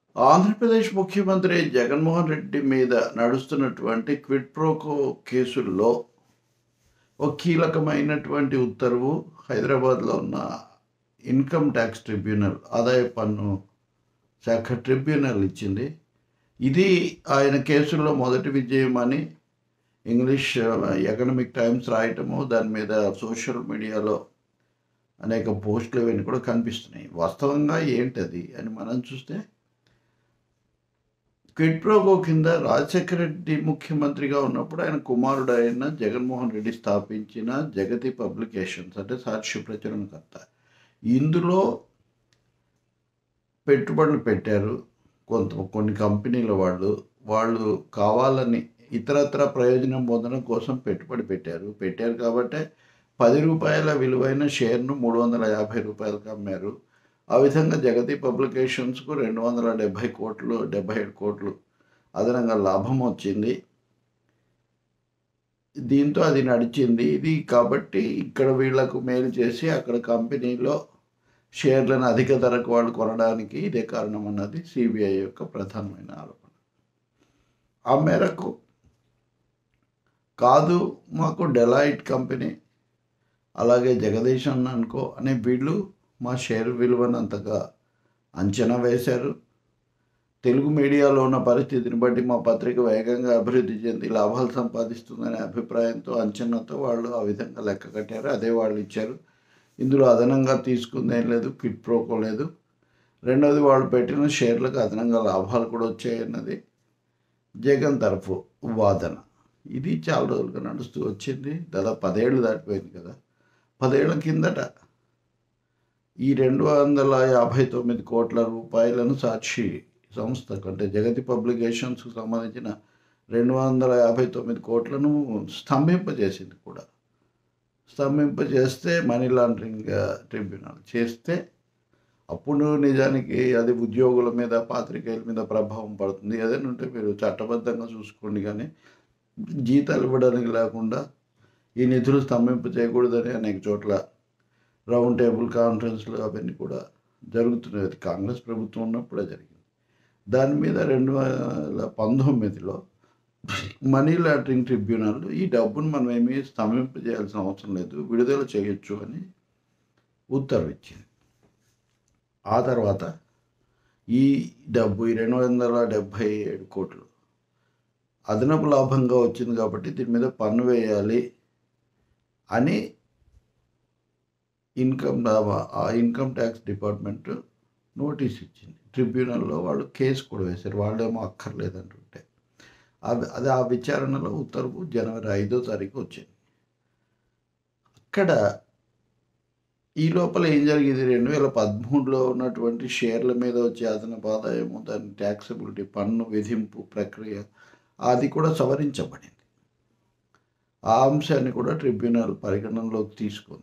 ఆంధ్రప్రదేశ్ ముఖ్యమంత్రి జగన్మోహన్ రెడ్డి మీద నడుస్తున్నటువంటి క్విడ్ ప్రోకో కేసుల్లో ఒక కీలకమైనటువంటి ఉత్తర్వు హైదరాబాద్లో ఉన్న ఇన్కమ్ ట్యాక్స్ ట్రిబ్యునల్ ఆదాయ పన్ను శాఖ ట్రిబ్యునల్ ఇచ్చింది ఇది ఆయన కేసుల్లో మొదటి విజయం అని ఇంగ్లీష్ ఎకనమిక్ టైమ్స్ రాయటము దాని మీద సోషల్ మీడియాలో అనేక పోస్టులు ఇవన్నీ కూడా కనిపిస్తున్నాయి వాస్తవంగా ఏంటది అని మనం చూస్తే క్విడ్ ప్రోగో కింద రాజశేఖర రెడ్డి ముఖ్యమంత్రిగా ఉన్నప్పుడు ఆయన కుమారుడు అయిన జగన్మోహన్ రెడ్డి స్థాపించిన జగతి పబ్లికేషన్స్ అంటే సాక్షి ప్రచురణకర్త ఇందులో పెట్టుబడులు పెట్టారు కొంత కొన్ని కంపెనీల వాళ్ళు వాళ్ళు కావాలని ఇతరత్ర ప్రయోజనం పొందడం కోసం పెట్టుబడి పెట్టారు పెట్టారు కాబట్టి పది రూపాయల విలువైన షేర్ను మూడు వందల యాభై రూపాయలకు అమ్మారు ఆ విధంగా జగతి పబ్లికేషన్స్కు రెండు వందల డెబ్భై కోట్లు డెబ్భై ఏడు కోట్లు అదనంగా లాభం వచ్చింది దీంతో అది నడిచింది ఇది కాబట్టి ఇక్కడ వీళ్లకు మేలు చేసి అక్కడ కంపెనీలో షేర్లను అధిక ధరకు వాళ్ళు కొనడానికి ఇదే కారణం అన్నది సిబిఐ యొక్క ప్రధానమైన ఆరోపణ ఆ మేరకు కాదు మాకు డెలాయిట్ కంపెనీ అలాగే జగదీశన్ అనుకో అనే వీళ్ళు మా షేర్ విలువను అంతగా అంచనా వేశారు తెలుగు మీడియాలో ఉన్న పరిస్థితిని బట్టి మా పత్రిక వేగంగా అభివృద్ధి చెంది లాభాలు సంపాదిస్తుందనే అభిప్రాయంతో అంచనాతో వాళ్ళు ఆ విధంగా లెక్క కట్టారు అదే వాళ్ళు ఇచ్చారు ఇందులో అదనంగా తీసుకుందేం లేదు కిట్ ప్రోకో లేదు రెండవది వాళ్ళు పెట్టిన షేర్లకు అదనంగా లాభాలు కూడా వచ్చాయన్నది జగన్ తరఫు వాదన ఇది చాలా రోజులుగా నడుస్తూ వచ్చింది దాదాపు పదేళ్ళు దాటిపోయింది కదా పదేళ్ల కిందట ఈ రెండు వందల యాభై తొమ్మిది కోట్ల రూపాయలను సాక్షి సంస్థకు అంటే జగతి పబ్లికేషన్స్కు సంబంధించిన రెండు వందల యాభై తొమ్మిది కోట్లను స్తంభింపజేసింది కూడా స్తంభింపజేస్తే మనీ లాండరింగ్ ట్రిబ్యునల్ చేస్తే అప్పుడు నిజానికి అది ఉద్యోగుల మీద పాత్రికేయుల మీద ప్రభావం పడుతుంది ఏదైనా ఉంటే మీరు చట్టబద్ధంగా చూసుకోండి కానీ జీతాలు ఇవ్వడానికి లేకుండా ఈ నిధులు స్తంభింప చేయకూడదని అనేక చోట్ల రౌండ్ టేబుల్ కాన్ఫరెన్స్లు అవన్నీ కూడా జరుగుతున్నాయి అది కాంగ్రెస్ ప్రభుత్వం ఉన్నప్పుడే జరిగింది దాని మీద రెండు వేల పంతొమ్మిదిలో మనీ లాండరింగ్ ట్రిబ్యునల్ ఈ డబ్బును మనం ఏమీ స్తంభింపజేయాల్సిన అవసరం లేదు విడుదల చేయొచ్చు అని ఉత్తర్వు ఇచ్చింది ఆ తర్వాత ఈ డబ్బు ఈ రెండు వందల డెబ్భై ఏడు కోట్లు అదనపు లాభంగా వచ్చింది కాబట్టి దీని మీద పన్ను వేయాలి అని ఇన్కమ్ ఆ ఇన్కమ్ ట్యాక్స్ డిపార్ట్మెంట్ నోటీస్ ఇచ్చింది ట్రిబ్యునల్లో వాళ్ళు కేసు కూడా వేశారు వాళ్ళేమో అక్కర్లేదంటుంటే అది ఆ విచారణలో ఉత్తర్వు జనవరి ఐదో తారీఖు వచ్చింది అక్కడ ఈ లోపల ఏం జరిగింది రెండు వేల పదమూడులో ఉన్నటువంటి షేర్ల మీద వచ్చే అదనపు ఆదాయము దాని ట్యాక్సబిలిటీ పన్ను విధింపు ప్రక్రియ అది కూడా సవరించబడింది ఆ అంశాన్ని కూడా ట్రిబ్యునల్ పరిగణనలోకి తీసుకుంది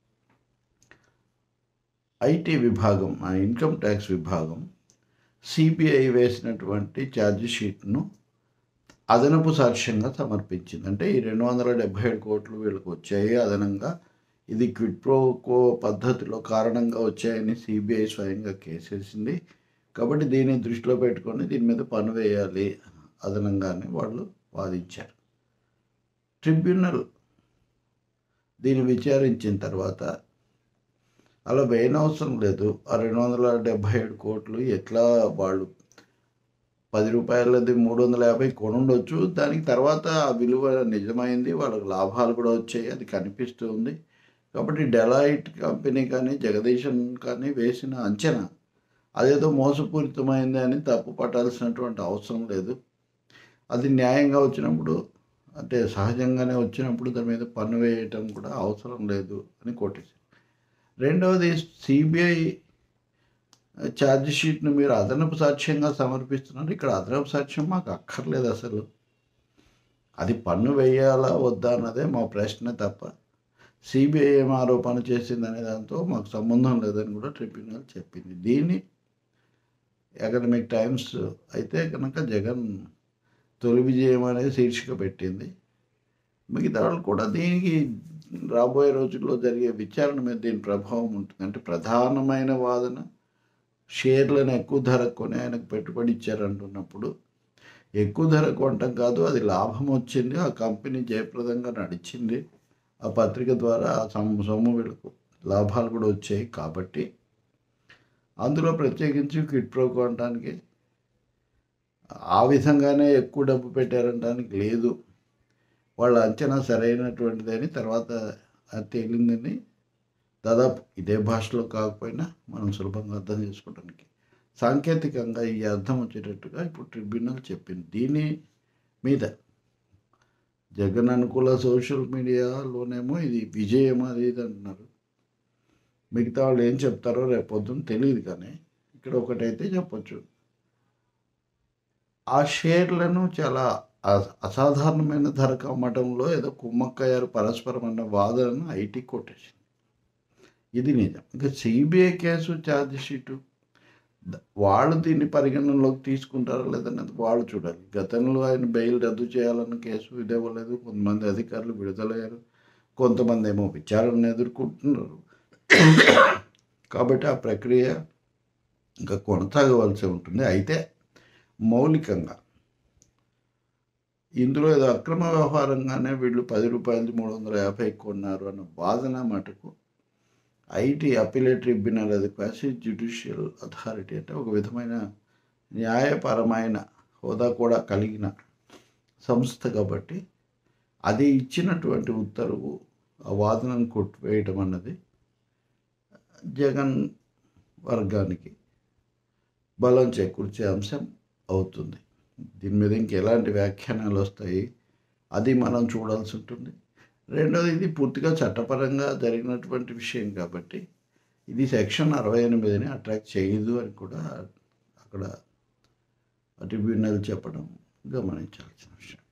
ఐటీ విభాగం ఆ ఇన్కమ్ ట్యాక్స్ విభాగం సిబిఐ వేసినటువంటి ఛార్జ్ షీట్ను అదనపు సాక్ష్యంగా సమర్పించింది అంటే ఈ రెండు వందల డెబ్బై ఏడు కోట్లు వీళ్ళకి వచ్చాయి అదనంగా ఇది క్విడ్ ప్రోకో పద్ధతిలో కారణంగా వచ్చాయని సిబిఐ స్వయంగా కేసేసింది కాబట్టి దీన్ని దృష్టిలో పెట్టుకొని దీని మీద పన్ను వేయాలి అదనంగానే వాళ్ళు వాదించారు ట్రిబ్యునల్ దీన్ని విచారించిన తర్వాత అలా వేయనవసరం లేదు ఆ రెండు వందల డెబ్భై ఏడు కోట్లు ఎట్లా వాళ్ళు పది రూపాయలది మూడు వందల యాభై కొనుండొచ్చు దానికి తర్వాత ఆ విలువ నిజమైంది వాళ్ళకి లాభాలు కూడా వచ్చాయి అది కనిపిస్తూ ఉంది కాబట్టి డెలాయిట్ కంపెనీ కానీ జగదీశన్ కానీ వేసిన అంచనా అదేదో మోసపూరితమైంది అని తప్పు పట్టాల్సినటువంటి అవసరం లేదు అది న్యాయంగా వచ్చినప్పుడు అంటే సహజంగానే వచ్చినప్పుడు దాని మీద పన్ను వేయటం కూడా అవసరం లేదు అని కొట్టేసి రెండవది సిబిఐ ఛార్జ్ షీట్ను మీరు అదనపు సాక్ష్యంగా సమర్పిస్తున్నారు ఇక్కడ అదనపు సాక్ష్యం మాకు అక్కర్లేదు అసలు అది పన్ను వేయాలా వద్దా అన్నదే మా ప్రశ్న తప్ప సిబిఐ ఏం ఆరోపణ చేసిందనే దాంతో మాకు సంబంధం లేదని కూడా ట్రిబ్యునల్ చెప్పింది దీన్ని ఎకనమిక్ టైమ్స్ అయితే కనుక జగన్ తొలి విజయం అనేది శీర్షిక పెట్టింది మిగతా వాళ్ళు కూడా దీనికి రాబోయే రోజుల్లో జరిగే విచారణ మీద దీని ప్రభావం ఉంటుంది అంటే ప్రధానమైన వాదన షేర్లను ఎక్కువ ధర కొని ఆయనకు పెట్టుబడి ఇచ్చారంటున్నప్పుడు ఎక్కువ ధర కొనటం కాదు అది లాభం వచ్చింది ఆ కంపెనీ జయప్రదంగా నడిచింది ఆ పత్రిక ద్వారా ఆ సొమ్ము సొమ్ము వీళ్ళకు లాభాలు కూడా వచ్చాయి కాబట్టి అందులో ప్రత్యేకించి క్విట్ ప్రో కొనడానికి ఆ విధంగానే ఎక్కువ డబ్బు పెట్టారనడానికి లేదు వాళ్ళ అంచనా సరైనటువంటిదని తర్వాత అది తేలిందని దాదాపు ఇదే భాషలో కాకపోయినా మనం సులభంగా అర్థం చేసుకోవడానికి సాంకేతికంగా ఈ అర్థం వచ్చేటట్టుగా ఇప్పుడు ట్రిబ్యునల్ చెప్పింది దీని మీద జగన్ అనుకూల సోషల్ మీడియాలోనేమో ఇది విజయం అది ఇది అంటున్నారు మిగతా వాళ్ళు ఏం చెప్తారో రేపు పొద్దున్న తెలియదు కానీ ఇక్కడ ఒకటైతే చెప్పొచ్చు ఆ షేర్లను చాలా అ- అసాధారణమైన ధరకు అమ్మటంలో ఏదో కుమ్మక్కయ్యారు పరస్పరం అన్న వాదనను ఐటీ కొట్టేసింది ఇది నిజం ఇంకా సిబిఐ కేసు ఛార్జ్ షీటు ద- వాళ్ళు దీన్ని పరిగణనలోకి తీసుకుంటారా లేదన్నది వాళ్ళు చూడాలి గతంలో ఆయన బెయిల్ రద్దు చేయాలన్న కేసు ఇదేవ్వలేదు కొంతమంది అధికారులు విడుదలయ్యారు కొంతమంది ఏమో విచారణ ఎదుర్కొంటున్నారు కాబట్టి ఆ ప్రక్రియ ఇంకా కొనసాగవలసి ఉంటుంది అయితే మౌలికంగా ఇందులో ఏదో అక్రమ వ్యవహారంగానే వీళ్ళు పది రూపాయలు మూడు వందల యాభై కొన్నారు అన్న వాదన మటుకు ఐటీ అపిలేట్ ట్రిబ్యునల్ అది క్వాసి జ్యుడిషియల్ అథారిటీ అంటే ఒక విధమైన న్యాయపరమైన హోదా కూడా కలిగిన సంస్థ కాబట్టి అది ఇచ్చినటువంటి ఉత్తర్వు ఆ వాదనను కొట్టివేయటం అన్నది జగన్ వర్గానికి బలం చేకూర్చే అంశం అవుతుంది దీని మీద ఇంకెలాంటి వ్యాఖ్యానాలు వస్తాయి అది మనం చూడాల్సి ఉంటుంది రెండోది ఇది పూర్తిగా చట్టపరంగా జరిగినటువంటి విషయం కాబట్టి ఇది సెక్షన్ అరవై ఎనిమిదిని అట్రాక్ట్ చేయదు అని కూడా అక్కడ ట్రిబ్యునల్ చెప్పడం గమనించాల్సిన విషయం